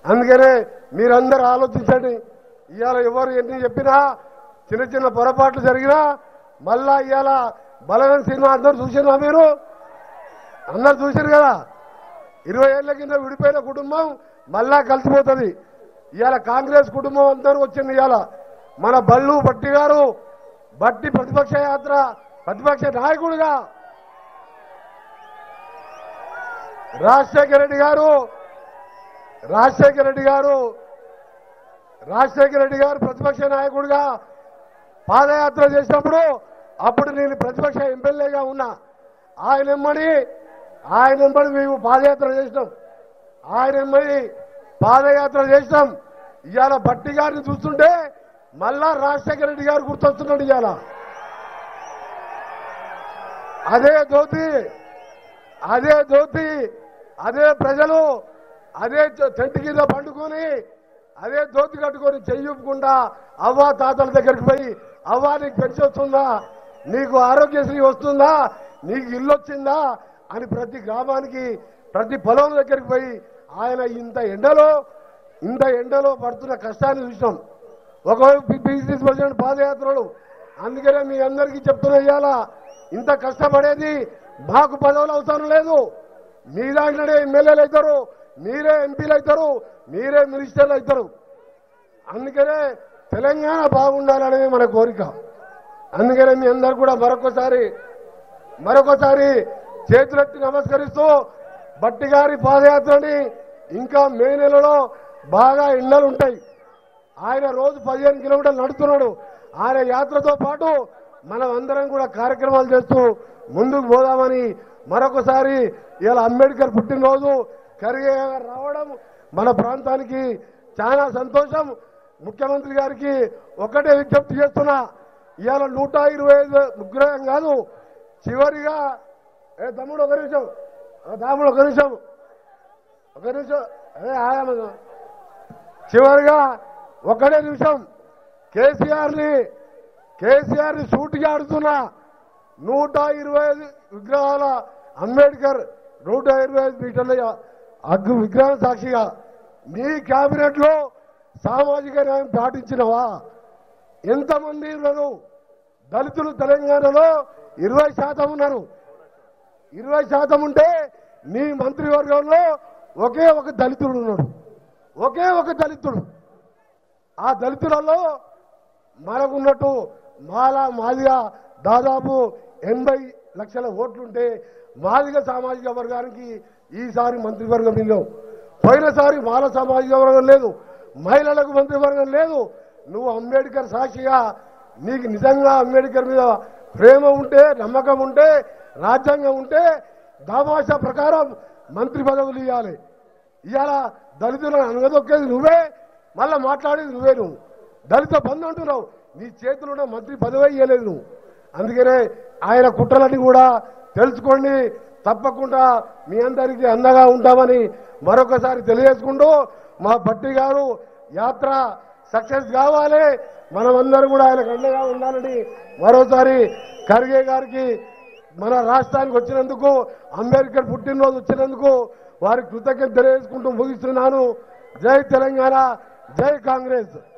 అందుకనే మీరందరూ ఆలోచించండి ఇవాళ ఎవరు ఎన్ని చెప్పినా చిన్న చిన్న పొరపాట్లు జరిగినా మళ్ళా ఇవాళ బలమైన సినిమా అందరూ చూసినా మీరు అందరు చూసారు కదా ఇరవై ఏళ్ల కింద విడిపోయిన కుటుంబం మళ్ళా కలిసిపోతుంది ఇవాళ కాంగ్రెస్ కుటుంబం అందరూ వచ్చింది ఇవాళ మన బళ్ళు బట్టి గారు బట్టి ప్రతిపక్ష యాత్ర ప్రతిపక్ష నాయకుడిగా రాజశేఖర రెడ్డి గారు రాజశేఖర రెడ్డి గారు రాజశేఖర రెడ్డి గారు ప్రతిపక్ష నాయకుడిగా పాదయాత్ర చేసినప్పుడు అప్పుడు నేను ప్రతిపక్ష ఎమ్మెల్యేగా ఉన్నా ఆయన ఎమ్మడి ఆయన ఎమ్మడి మేము పాదయాత్ర చేసినాం ఆయన ఎమ్మడి పాదయాత్ర చేసినాం ఇవాళ బట్టి గారిని చూస్తుంటే మళ్ళా రాజశేఖర రెడ్డి గారు గుర్తొస్తున్నాడు ఇవాళ అదే ధోతి అదే ధోతి అదే ప్రజలు అదే చె- చెట్టు కింద పండుకొని అదే ధోతి కట్టుకొని చెయ్యకుండా అవ్వ తాతల దగ్గరికి పోయి అవ్వ నీకు పెన్షన్ వస్తుందా నీకు ఆరోగ్యశ్రీ వస్తుందా నీకు ఇల్లు వచ్చిందా అని ప్రతి గ్రామానికి ప్రతి పొలం దగ్గరికి పోయి ఆయన ఇంత ఎండలో ఇంత ఎండలో పడుతున్న కష్టాన్ని చూసినాం ఒకవైపు బీసీ ప్రెసిడెంట్ పాదయాత్రలు అందుకనే మీ అందరికీ చెప్తున్నా ఇవాళ ఇంత కష్టపడేది మాకు పదవులు అవసరం లేదు మీ దాంట్లోనే ఎమ్మెల్యేలు అవుతారు మీరే ఎంపీలు అవుతారు మీరే మినిస్టర్లు అవుతారు అందుకనే తెలంగాణ బాగుండాలనేది మన కోరిక అందుకనే మీ అందరు కూడా మరొకసారి మరొకసారి చేతులెత్తి నమస్కరిస్తూ బట్టి గారి పాదయాత్రని ఇంకా మే నెలలో బాగా ఎండలు ఉంటాయి ఆయన రోజు పదిహేను కిలోమీటర్లు నడుస్తున్నాడు ఆయన యాత్రతో పాటు మనం అందరం కూడా కార్యక్రమాలు చేస్తూ ముందుకు పోదామని మరొకసారి ఇలా అంబేద్కర్ పుట్టినరోజు ఖర్గే గారు రావడం మన ప్రాంతానికి చాలా సంతోషం ముఖ్యమంత్రి గారికి ఒకటే విజ్ఞప్తి చేస్తున్నా ఇవాళ నూట ఇరవై ఐదు విగ్రహం కాదు చివరిగా ఏ తమ్ముడు ఒక నిమిషం ఏ తమ్ముడు ఒక నిమిషం ఒక నిమిషం అదే ఆయామ చివరిగా ఒకటే నిమిషం కేసీఆర్ ని కేసీఆర్ ని సూటిగా ఆడుతున్నా నూట ఇరవై ఐదు విగ్రహాల అంబేద్కర్ నూట ఇరవై ఐదు మీటర్ల అగ్గు విగ్రహం సాక్షిగా నీ కేబినెట్ లో సామాజిక న్యాయం పాటించినవా ఎంతమంది ఉన్నారు దళితులు తెలంగాణలో ఇరవై శాతం ఉన్నారు ఇరవై శాతం ఉంటే నీ మంత్రివర్గంలో ఒకే ఒక దళితుడు ఉన్నాడు ఒకే ఒక దళితుడు ఆ దళితులలో మనకున్నట్టు మాల మాదిగా దాదాపు ఎనభై లక్షల ఓట్లుంటే మాదిగ సామాజిక వర్గానికి ఈసారి మంత్రివర్గం ఇల్లు పోయినసారి మాల సామాజిక వర్గం లేదు మహిళలకు మంత్రివర్గం లేదు నువ్వు అంబేద్కర్ సాక్షిగా నీకు నిజంగా అంబేద్కర్ మీద ప్రేమ ఉంటే నమ్మకం ఉంటే రాజ్యాంగం ఉంటే దామాషా ప్రకారం మంత్రి పదవులు ఇవ్వాలి ఇవాళ దళితులను అనగదొక్కేది నువ్వే మళ్ళా మాట్లాడేది నువ్వే నువ్వు దళిత బంధు అంటున్నావు నీ చేతిలో మంత్రి పదవి ఇవ్వలేదు నువ్వు అందుకనే ఆయన కుట్రలన్నీ కూడా తెలుసుకోండి తప్పకుండా మీ అందరికీ అండగా ఉంటామని మరొకసారి తెలియజేసుకుంటూ మా భట్టి గారు యాత్ర సక్సెస్ కావాలి మనమందరం కూడా ఆయనకు అండగా ఉండాలని మరోసారి ఖర్గే గారికి మన రాష్ట్రానికి వచ్చినందుకు అంబేద్కర్ పుట్టినరోజు వచ్చినందుకు వారికి కృతజ్ఞత తెలియజేసుకుంటూ ముగిస్తున్నాను జై తెలంగాణ జై కాంగ్రెస్